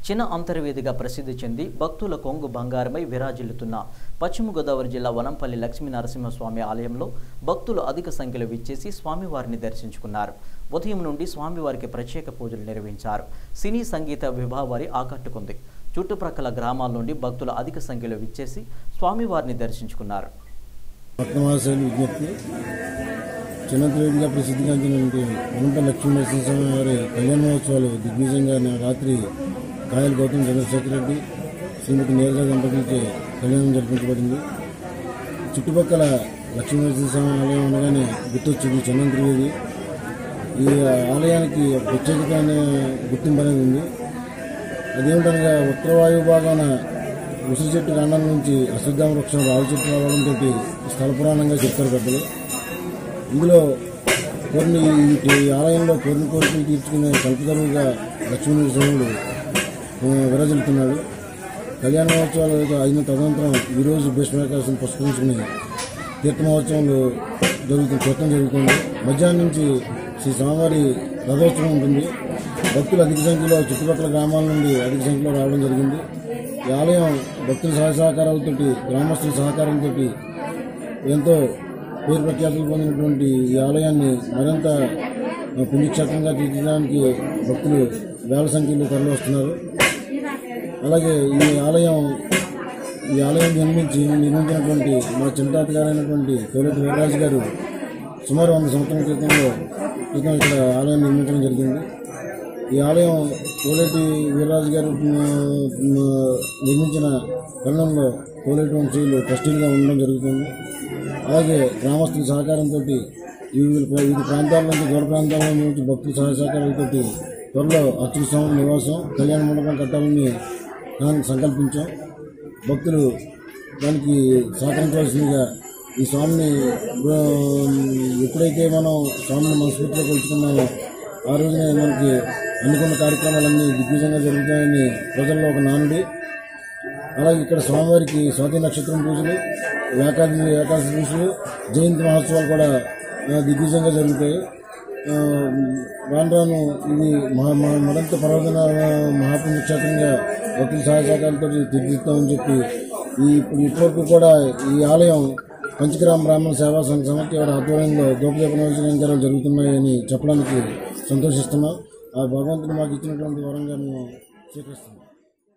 చిన్న అంతర్వేదిగా ప్రసిద్ధి చెంది భక్తుల కొంగు బంగారమై విరాజిల్లుతున్న పశ్చిమ గోదావరి జిల్లా వనంపల్లి లక్ష్మీ నరసింహస్వామి ఆలయంలో భక్తులు అధిక సంఖ్యలో విచ్చేసి స్వామివారిని దర్శించుకున్నారు ఉదయం నుండి స్వామివారికి ప్రత్యేక పూజలు నిర్వహించారు సినీ సంగీత విభావారి ఆకట్టుకుంది చుట్టుప్రక్కల గ్రామాల నుండి భక్తులు అధిక సంఖ్యలో విచ్చేసి స్వామివారిని దర్శించుకున్నారు పట్నవాసాలు విజ్ఞప్తి చిన్నతేడిగా ప్రసిద్ధిగాంచినటువంటి వనంపల్లి లక్ష్మీ నరసింహస్వామి వారి కళ్యాణోత్సవాలు దిగ్విజయంగా నా రాత్రి కాయల గౌతమ్ చంద్రశేఖర్ రెడ్డి శ్రీమతి నీరజ దంపతులచే కళ్యాణం జరిపించబడింది చుట్టుపక్కల లక్ష్మీ నరసింహస్వామి ఆలయం అనగానే గుర్తొచ్చింది చంద్రంత్రివేది ఈ ఆలయానికి ప్రత్యేకమైన గుర్తింపు అనేది ఉంది అదేమిటనగా ఉత్తర వాయువు భాగాన ఉసిరి చెట్టు కాండం నుంచి అశ్వత్థామ వృక్షం రావి చెట్టు రావడంతో స్థల పురాణంగా చెప్తారు పెద్దలు ఇందులో కొన్ని ఈ ఆలయంలో కొన్ని కోరికలు తీర్చుకునే కల్పతరువుగా లక్ష్మీనరసింహుడు ఆ, విరాజిల్లుతున్నాడు కళ్యాణ మహోత్సవాలు అయిన తదనంతరం ఈరోజు భీష్మేకాశం పుష్కరించుకుని తీర్థ మహోత్సవాలు జరుగుతుంది తీర్థం జరుగుతుంది మధ్యాహ్నం నుంచి శ్రీ స్వామివారి రథోత్సవం ఉంటుంది భక్తులు అధిక సంఖ్యలో చుట్టుపక్కల గ్రామాల నుండి అధిక సంఖ్యలో రావడం జరిగింది ఈ ఆలయం భక్తుల సహాయ సహకారాలతోటి గ్రామస్తుల సహకారంతో ఎంతో పేరు ప్రఖ్యాతులు పొందినటువంటి ఈ ఆలయాన్ని మరింత పుణ్యక్షేత్రంగా తీర్చడానికి భక్తులు వేల సంఖ్యలో తరలి వస్తున్నారు అలాగే ఈ ఆలయం ఈ ఆలయం నిర్మించి నిర్మించినటువంటి మా చింతాత గారైనటువంటి తొలటి వీరరాజు గారు సుమారు వంద సంవత్సరాల క్రితంలో క్రితం ఇక్కడ ఆలయం నిర్మించడం జరిగింది ఈ ఆలయం కోలేటి వీరరాజు గారు ఆ, ఆ, నిర్మించిన తరుణంలో కోలేటి వంశీయులు ట్రస్టీలుగా ఉండడం జరుగుతుంది అలాగే గ్రామస్తుల సహకారంతో వివిధ వివిధ ప్రాంతాల నుంచి దూర ప్రాంతాల నుంచి భక్తుల సహాయ సహకారాలతో త్వరలో అచ్యుత స్వామి నివాసం కళ్యాణ మండపం కట్టాలని దానికి సంకల్పించాం భక్తులు దానికి సహకరించవలసిందిగా ఈ స్వామిని ఆ, ఎప్పుడైతే మనం స్వామిని మనస్ఫూర్తిగా కొలుచుకున్నామో ఆ రోజునే మనకి అనుకున్న కార్యక్రమాలన్నీ దిగ్విజయంగా జరుగుతాయని ప్రజల్లో ఒక నానుడి అలాగే ఇక్కడ స్వామివారికి స్వాతి నక్షత్రం పూజలు ఏకాదశి ఏకాదశి పూజలు జయంతి మహోత్సవాలు కూడా ఆ, దిగ్విజయంగా జరుగుతాయి ఆ, రాను రాను ఇది మహా- మహా- మరింత పర్వదిన మహాపుణ్యక్షేత్రంగా భక్తుల సహాయ సహకారాలతో తీర్చిదిద్దామని చెప్పి ఈ ఇప్పుడు ఇప్పటివరకు కూడా ఈ ఆలయం పంచగ్రామ బ్రాహ్మణ సేవా సంఘ సమితి వారి ఆధ్వర్యంలో దోపదీప నైవేద్యాలు జరుగుతున్నాయని చెప్పడానికి సంతోషిస్తున్నాం ఆ భగవంతుడు మాకు ఇచ్చినటువంటి వరంగా మేము స్వీకరిస్తున్నాం